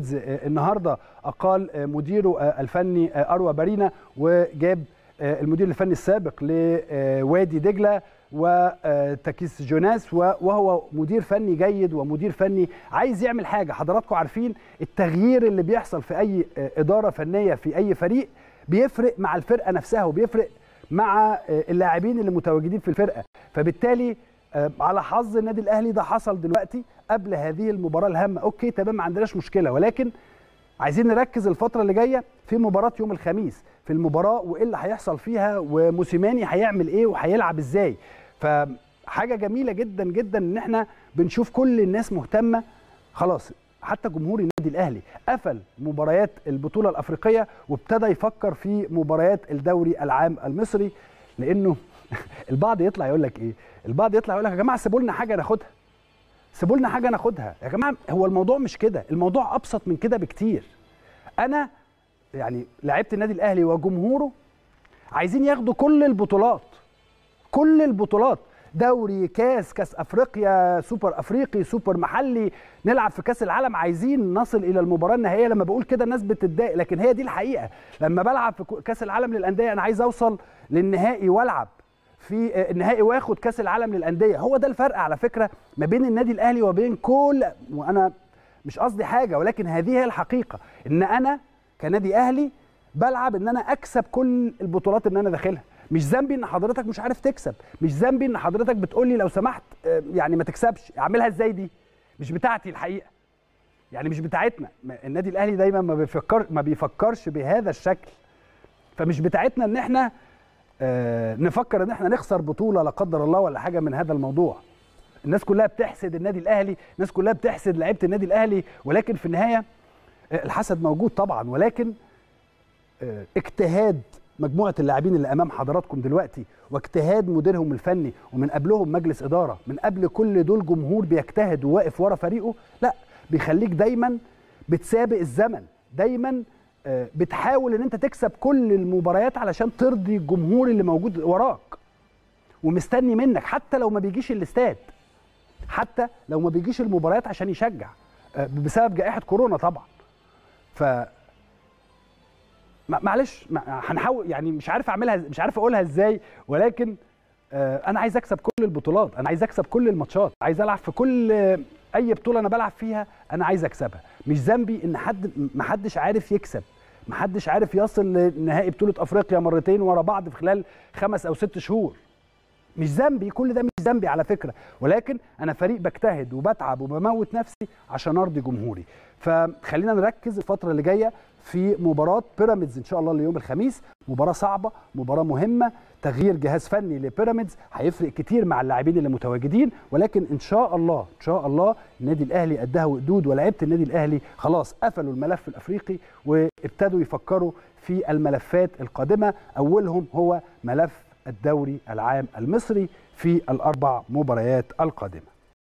بيراميدز النهارده اقال مديره الفني اروى بارينا وجاب المدير الفني السابق لوادي دجله وتكيس جوناس وهو مدير فني جيد ومدير فني عايز يعمل حاجه حضراتكم عارفين التغيير اللي بيحصل في اي اداره فنيه في اي فريق بيفرق مع الفرقه نفسها وبيفرق مع اللاعبين اللي متواجدين في الفرقه فبالتالي على حظ النادي الاهلي ده حصل دلوقتي قبل هذه المباراه الهامه اوكي تمام ما عندناش مشكله ولكن عايزين نركز الفتره اللي جايه في مباراه يوم الخميس في المباراه وايه اللي هيحصل فيها وموسيماني هيعمل ايه وهيلعب ازاي فحاجه جميله جدا جدا ان احنا بنشوف كل الناس مهتمه خلاص حتى جمهور النادي الاهلي قفل مباريات البطوله الافريقيه وابتدى يفكر في مباريات الدوري العام المصري لانه البعض يطلع يقول لك ايه البعض يطلع يقول لك يا جماعه سيبوا لنا حاجه ناخدها سيبوا لنا حاجه ناخدها يا جماعه هو الموضوع مش كده الموضوع ابسط من كده بكتير انا يعني لعيبه النادي الاهلي وجمهوره عايزين ياخدوا كل البطولات كل البطولات دوري كاس كاس افريقيا سوبر افريقي سوبر محلي نلعب في كاس العالم عايزين نصل الى المباراه النهائيه لما بقول كده الناس بتتضايق لكن هي دي الحقيقه لما بلعب في كاس العالم للانديه انا عايز اوصل للنهائي والعب في النهائي واخد كاس العالم للانديه هو ده الفرق على فكره ما بين النادي الاهلي وبين كل وانا مش قصدي حاجه ولكن هذه هي الحقيقه ان انا كنادي اهلي بلعب ان انا اكسب كل البطولات اللي انا داخلها مش ذنبي ان حضرتك مش عارف تكسب مش ذنبي ان حضرتك بتقول لي لو سمحت يعني ما تكسبش اعملها ازاي دي مش بتاعتي الحقيقه يعني مش بتاعتنا النادي الاهلي دايما ما بيفكر ما بيفكرش بهذا الشكل فمش بتاعتنا ان احنا آه نفكر ان احنا نخسر بطوله لا قدر الله ولا حاجه من هذا الموضوع الناس كلها بتحسد النادي الاهلي الناس كلها بتحسد لعيبه النادي الاهلي ولكن في النهايه آه الحسد موجود طبعا ولكن آه اجتهاد مجموعه اللاعبين اللي امام حضراتكم دلوقتي واجتهاد مديرهم الفني ومن قبلهم مجلس اداره من قبل كل دول جمهور بيجتهد وواقف ورا فريقه لا بيخليك دايما بتسابق الزمن دايما بتحاول ان انت تكسب كل المباريات علشان ترضي الجمهور اللي موجود وراك ومستني منك حتى لو ما بيجيش الاستاد حتى لو ما بيجيش المباريات عشان يشجع بسبب جائحه كورونا طبعا ف معلش هنحاول يعني مش عارف اعملها مش عارف اقولها ازاي ولكن انا عايز اكسب كل البطولات انا عايز اكسب كل الماتشات عايز العب في كل اي بطوله انا بلعب فيها انا عايز اكسبها مش ذنبي ان حد ما حدش عارف يكسب ما حدش عارف يصل لنهائي بطوله افريقيا مرتين ورا بعض في خلال خمس او ست شهور مش ذنبي كل ده مش ذنبي على فكره ولكن انا فريق بجتهد وبتعب وبموت نفسي عشان ارضي جمهوري فخلينا نركز الفتره اللي جايه في مباراه بيراميدز ان شاء الله ليوم الخميس مباراه صعبه مباراه مهمه تغيير جهاز فني لبيراميدز هيفرق كتير مع اللاعبين اللي متواجدين ولكن ان شاء الله ان شاء الله النادي الاهلي قدها وقدود ولاعيبه النادي الاهلي خلاص قفلوا الملف الافريقي وابتدوا يفكروا في الملفات القادمه اولهم هو ملف الدوري العام المصري في الاربع مباريات القادمه